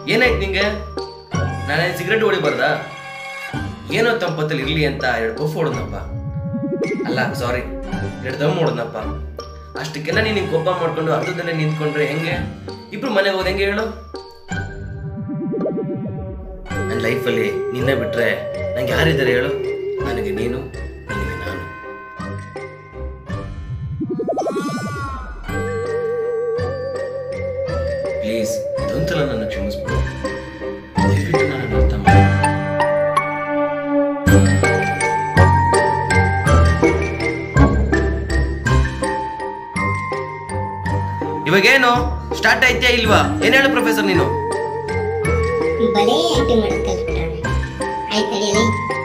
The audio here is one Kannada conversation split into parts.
ಏನಾಯ್ತು ನಿಂಗೆ ನಾನೇ ಸಿಗರೆಟ್ ಹೊಡಿಬಾರ್ದಾ ಏನೋ ತಂಪತ್ತಲ್ಲಿ ಇರ್ಲಿ ಅಂತ ಎರಡು ಪಫ್ ಹೊಡೆದ್ನಪ್ಪ ಅಲ್ಲ ಸಾರಿ ಎರಡು ದಮ್ ಹೊಡೆದ್ನಪ್ಪ ಅಷ್ಟಕ್ಕೆಲ್ಲ ನೀನು ಹಿಂಗೆ ಕೋಪ ಮಾಡ್ಕೊಂಡು ಅರ್ಧದಲ್ಲೇ ನಿಂತ್ಕೊಂಡ್ರೆ ಹೆಂಗೆ ಇಬ್ರು ಮನೆಗೆ ಹೋದ್ ಹೆಂಗೆ ಹೇಳು ನನ್ನ ಲೈಫಲ್ಲಿ ನಿನ್ನೆ ಬಿಟ್ರೆ ನಂಗೆ ಯಾರಿದ್ದಾರೆ ಹೇಳು ನನಗೆ ನೀನು ನಿನಗೆ ನಾನು ಪ್ಲೀಸ್ ಇದೊಂದ್ಸಲ ನನ್ನ ಕ್ಷಮಿಸ್ಬಿಡು ದಯವಿಟ್ಟು ನನ್ನ ಅರ್ಥ ಮಾಡಿ ಇವಾಗೇನು ಸ್ಟಾರ್ಟ್ ಆಯ್ತಾ ಇಲ್ವಾ ಏನ್ ಹೇಳು ಪ್ರೊಫೆಸರ್ ನೀನು ಬರೀ ಆಕ್ಟಿಂಗ್ ಮಾಡೋದು ಕಲ್ತ್ಬಿಟ್ರೆ ಆಯ್ತು ನಡೀಲಿ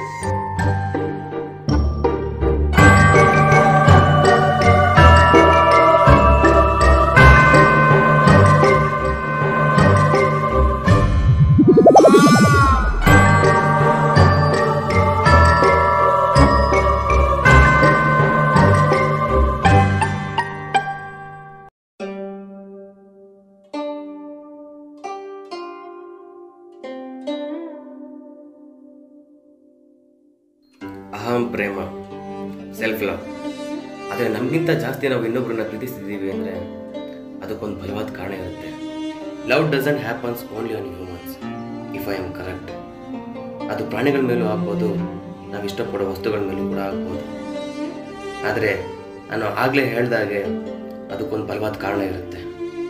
ಅಹಂ ಪ್ರೇಮ ಸೆಲ್ಫ್ ಲವ್ ಆದರೆ ನಮಗಿಂತ ಜಾಸ್ತಿ ನಾವು ಇನ್ನೊಬ್ಬರನ್ನ ಪ್ರೀತಿಸ್ತಿದ್ದೀವಿ ಅಂದರೆ ಅದಕ್ಕೊಂದು ಬಲವಾದ ಕಾರಣ ಇರುತ್ತೆ love doesn't happens only on humans if I am correct ಅದು ಪ್ರಾಣಿಗಳ ಮೇಲೂ ಆಗ್ಬೋದು ನಾವು ಇಷ್ಟಪಡೋ ವಸ್ತುಗಳ ಮೇಲೂ ಕೂಡ ಆಗ್ಬೋದು ಆದರೆ ನಾನು ಆಗಲೇ ಹೇಳ್ದಾಗೆ ಅದಕ್ಕೊಂದು ಬಲವಾದ ಕಾರಣ ಇರುತ್ತೆ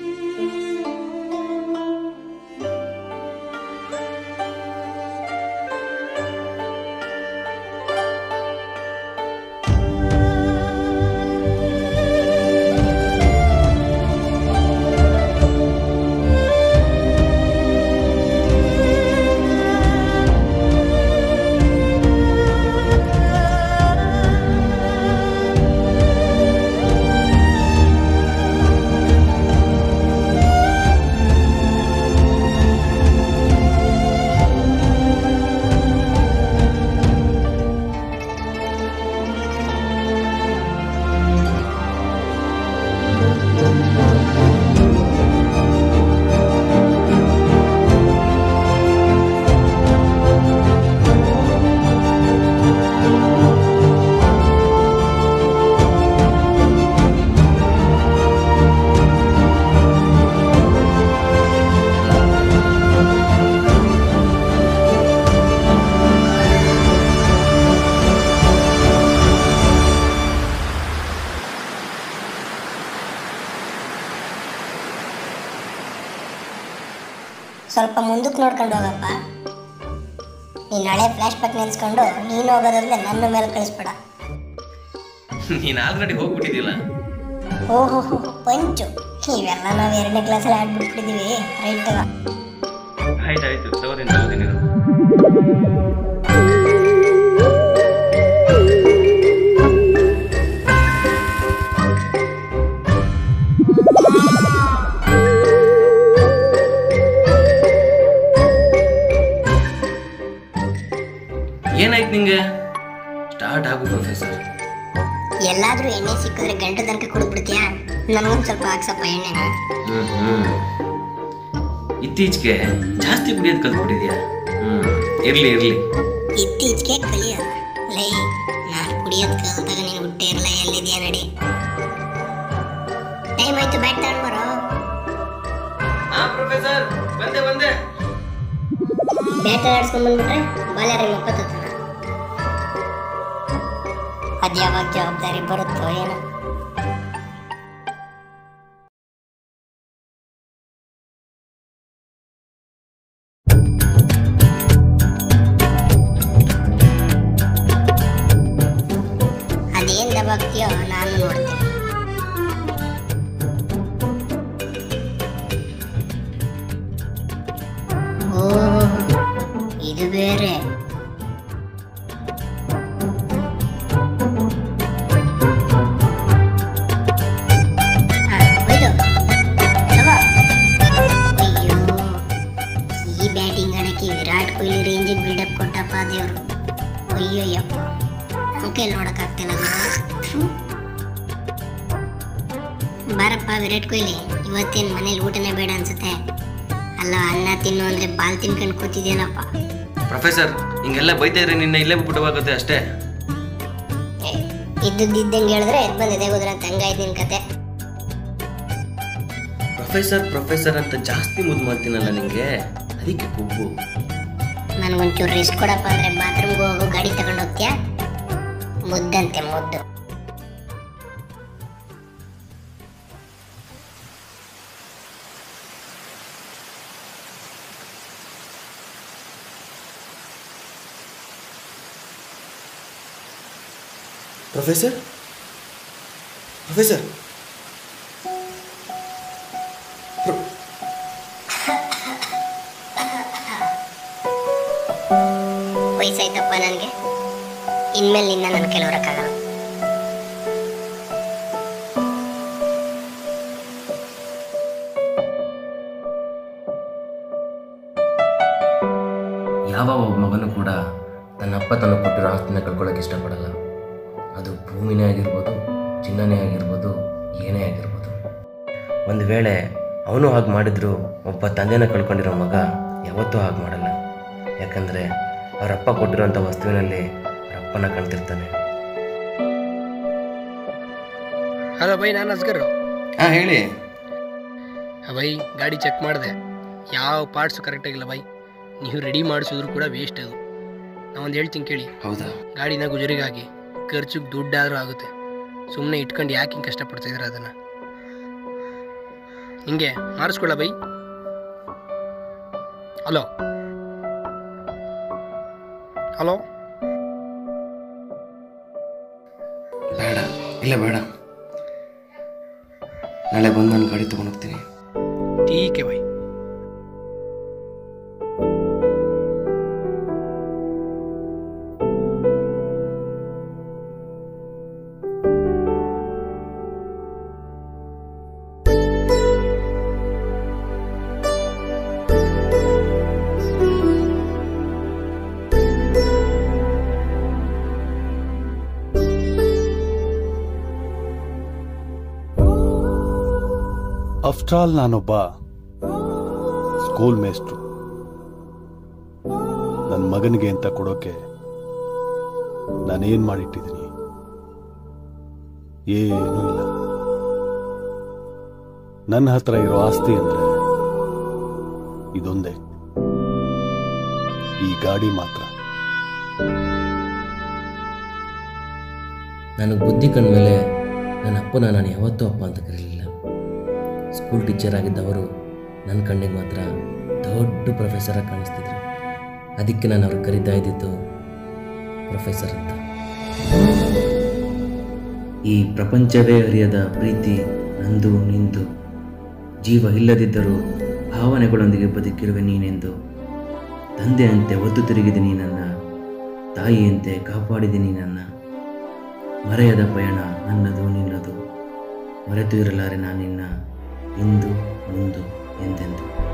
ಸ್ವಲ್ಪ ಮುಂದಕ್ಕೆ ನೋಡ್ಕೊಂಡು ಹೋಗಪ್ಪ ನೀನು ಹಳೆ ಫ್ಲ್ಯಾಶ್ ಬ್ಯಾಕ್ ನೆನೆಸ್ಕೊಂಡು ನೀನು ಹೋಗೋದಲ್ಲದೆ ನನ್ನ ಮೇಲೆ ಕಳಿಸ್ಬೇಡ ನೀನು ಆಲ್ರೆಡಿ ಹೋಗ್ಬಿಟ್ಟಿದ್ದಿಲ್ಲ ಓಹೋ ಪಂಚು ಇವೆಲ್ಲ ನಾವು ಎರಡನೇ ಕ್ಲಾಸಲ್ಲಿ ಆಡ್ಬಿಟ್ಬಿಟ್ಟಿದ್ದೀವಿ ರೈಟ್ ತಗೋ ಆಯ್ತಾಯ್ತು ತಗೋತೀನಿ ತಗೋತೀನಿ ಏನಾಯ್ತು ನಿಂಗೆ ಸ್ಟಾರ್ಟ್ ಆಗು ಪ್ರೊಫೆಸರ್ ಎಲ್ಲಾದ್ರೂ ಎಣ್ಣೆ ಸಿಕ್ಕಿದ್ರೆ ಗಂಟೆ ತನಕ ಕುಡಿದ್ಬಿಡ್ತೀಯಾ ನಮಗೊಂದು ಸ್ವಲ್ಪ ಹಾಕ್ಸಪ್ಪ ಎಣ್ಣೆನ ಇತ್ತೀಚೆಗೆ ಜಾಸ್ತಿ ಕುಡಿಯೋದು ಕಲ್ತ್ಬಿಟ್ಟಿದ್ಯಾ ಹ್ಮ್ ಇರ್ಲಿ ಇರ್ಲಿ ಇತ್ತೀಚೆಗೆ ಕಲಿಯೋದು ಲೈ ನಾನು ಕುಡಿಯೋದು ಕಲ್ತಾಗ ನೀನು ಹುಟ್ಟೆ ಇರಲ್ಲ ಎಲ್ಲಿದೆಯಾ ನಡಿ ಟೈಮ್ ಆಯ್ತು ಬ್ಯಾಟ್ ತಗೊಂಡು ಬರೋ ಹಾ ಪ್ರೊಫೆಸರ್ ಬಂದೆ ಬಂದೆ ಬ್ಯಾಟ್ ಆಡ್ಸ್ಕೊಂಡ್ ಬಂದ್ಬಿಟ್ರೆ ಬಾಲ್ಯಾರ ಮಕ್ಕತ್ತದ ಅದು ಯಾವಾಗ ಜವಾಬ್ದಾರಿ ಬರುತ್ತೋ ಏನೋ ಅದೇನ್ ದಬಾಕ್ತಿಯೋ ನಾನು ನೋಡ್ತೇನೆ ಓ ಇದು ಬೇರೆ ಆ, ಒಯ್ದು. ತಗೋ. ಅಯ್ಯೋ ಈ ಬ್ಯಾಟಿಂಗ್ ಆಡಕ್ಕೆ ವಿರಾಟ್ ಕೊಹ್ಲಿ ರೇಂಜಿಗೆ ಬಿಲ್ಡಪ್ ಕೊಟ್ಟಪ್ಪ ದೇವ್ರು ಅಯ್ಯೋಯ್ಯಪ್ಪ ನಮ್ಮ ಕೈಲಿ ನೋಡಕ್ಕಾಗ್ತಿಲ್ಲ ಥು. ಬಾರಪ್ಪ ವಿರಾಟ್ ಕೊಹ್ಲಿ ಇವತ್ತೇನು ಮನೇಲಿ ಊಟನೇ ಬೇಡ ಅನ್ಸುತ್ತೆ ಅಲ್ಲ ಅಲ್ಲ ಅನ್ನ ತಿನ್ನು ಅಂದ್ರೆ ಬಾಲ್ ತಿನ್ಕೊಂಡು ಕೂತಿದ್ಯೇನಪ್ಪ ಪ್ರೊಫೆಸರ್ ಹಿಂಗೆಲ್ಲ ಬೈತಾ ಇದ್ರೆ ನಿನ್ನ ಇಲ್ಲೇ ಬಿಟ್ಬಿಟ್ಟವಾಗುತ್ತೆ ಅಷ್ಟೇ ಏ, ಇದ್ದದ್ದಿದ್ದಂಗೆ ಹೇಳಿದ್ರೆ ಎದ್ ಬಂದಿದೆ ಹೋದ್ರ ಅಂತ ಹಂಗಾಯ್ತು ನಿನ್ ಕತೆ ಪ್ರೊಫೆಸರ್ ಪ್ರೊಫೆಸರ್ ಅಂತ ಜಾಸ್ತಿ ಮುದ್ದು ಮಾಡ್ತೀನಲ್ಲ ನಿಂಗೆ ಅದಕ್ಕೆ ಕೊಬ್ಬು ನನಗೊಂಚೂರು ರಿಸ್ಕ್ ಕೊಡಪ್ಪ ಅಂದ್ರೆ ಬಾತ್ರೂಮ್ಗೆ ಹೋಗು ಗಾಡಿ ತಗೊಂಡು ಹೋಗ್ತೀಯಾ ಮುದ್ದಂತೆ ಮುದ್ದು ಪ್ರೊಫೆಸರ್ ಪ್ರೊಫೆಸರ್ ವಯಸ್ಸಾಯ್ತಪ್ಪ ನನಗೆ ಇನ್ಮೇಲೆ ನಿನ್ನ ನನ್ನ ಕೆಲವರಕ್ಕಾಗಲ್ಲ ಯಾವ ಒಬ್ಬ ಮಗನೂ ಕೂಡ ತನ್ನ ಅಪ್ಪ ತನ್ನ ಕೊಟ್ಟಿರೋ ಆಸ್ತಿನ ಕಳ್ಕೊಳ್ಳೋಕೆ ಇಷ್ಟಪಡಲ್ಲ ಅದು ಭೂಮಿನೇ ಆಗಿರ್ಬೋದು ಚಿನ್ನನೇ ಆಗಿರ್ಬೋದು ಏನೇ ಆಗಿರ್ಬೋದು ಒಂದು ವೇಳೆ ಅವನು ಹಾಗೆ ಮಾಡಿದ್ರು ಒಬ್ಬ ತಂದೆನ ಕಳ್ಕೊಂಡಿರೋ ಮಗ ಯಾವತ್ತೂ ಹಾಗೆ ಮಾಡಲ್ಲ ಯಾಕಂದರೆ ಅವರಪ್ಪ ಕೊಟ್ಟಿರೋಂಥ ವಸ್ತುವಿನಲ್ಲಿ ಅವರಪ್ಪನ ಕಾಣ್ತಿರ್ತಾನೆ ಹಲೋ ಬೈ ನಾನು ಅಸ್ಗರ್ ಹಾಂ ಹೇಳಿ ಬೈ ಗಾಡಿ ಚೆಕ್ ಮಾಡಿದೆ ಯಾವ ಪಾರ್ಟ್ಸು ಕರೆಕ್ಟಾಗಿಲ್ಲ ಬೈ ನೀವು ರೆಡಿ ಮಾಡಿಸಿದ್ರು ಕೂಡ ವೇಸ್ಟ್ ಅದು ನಾ ಒಂದು ಹೇಳ್ತೀನಿ ಕೇಳಿ ಹೌದಾ ಗಾಡಿನ ಗುಜರಿಗಾಗಿ ಖರ್ಚಿಗೆ ದುಡ್ಡಾದರೂ ಆಗುತ್ತೆ ಸುಮ್ಮನೆ ಇಟ್ಕೊಂಡು ಯಾಕೆ ಹಿಂಗೆ ಕಷ್ಟಪಡ್ತಿದ್ರೆ ಅದನ್ನು ಹಿಂಗೆ ಮಾಡಿಸ್ಕೊಳ್ಳ ಬೈ ಹಲೋ ಹಲೋ ಬೇಡ ಇಲ್ಲ ಬೇಡ ನಾಳೆ ಬಂದು ನಾನು ಗಾಡಿ ತೊಗೊಂಡು ಹೋಗ್ತೀನಿ ಟೀಕೆ ಬೈ ಆಫ್ಟರ್ ಆಲ್ ನಾನೊಬ್ಬ ಸ್ಕೂಲ್ ಮೇಸ್ಟ್ರು ನನ್ನ ಮಗನಿಗೆ ಅಂತ ಕೊಡೋಕೆ ನಾನೇನ್ ಮಾಡಿಟ್ಟಿದ್ದೀನಿ ಏನೂ ಇಲ್ಲ ನನ್ನ ಹತ್ರ ಇರೋ ಆಸ್ತಿ ಅಂದ್ರೆ ಇದೊಂದೇ ಈ ಗಾಡಿ ಮಾತ್ರ ನನಗೆ ಬುದ್ಧಿ ಕಂಡ್ಮೇಲೆ ನನ್ನ ಅಪ್ಪನ ನಾನು ಯಾವತ್ತೂ ಅಪ್ಪ ಅಂತ ಕರೀಲಿಲ್ಲ ಸ್ಕೂಲ್ ಟೀಚರ್ ಆಗಿದ್ದವರು ನನ್ನ ಕಣ್ಣಿಗೆ ಮಾತ್ರ ದೊಡ್ಡ ಪ್ರೊಫೆಸರಾಗಿ ಕಾಣಿಸ್ತಿದ್ರು ಅದಕ್ಕೆ ನಾನು ಅವ್ರಿಗೆ ಕರೀತಾ ಇದ್ದಿದ್ದು ಪ್ರೊಫೆಸರ್ ಅಂತ ಈ ಪ್ರಪಂಚವೇ ಅರಿಯದ ಪ್ರೀತಿ ನಂದು ನಿಂದು ಜೀವ ಇಲ್ಲದಿದ್ದರೂ ಭಾವನೆಗಳೊಂದಿಗೆ ಬದುಕಿರುವೆ ನೀನೆಂದು ತಂದೆಯಂತೆ ಒದ್ದು ತಿರುಗಿದೆ ನೀನನ್ನ ತಾಯಿಯಂತೆ ಕಾಪಾಡಿದೆ ನನ್ನ ಮರೆಯದ ಪಯಣ ನನ್ನದು ನಿನ್ನದು ಮರೆತು ಇರಲಾರೆ ನಾನಿನ್ನ ಇಂದು ಮುಂದು ಎಂದೆಂದು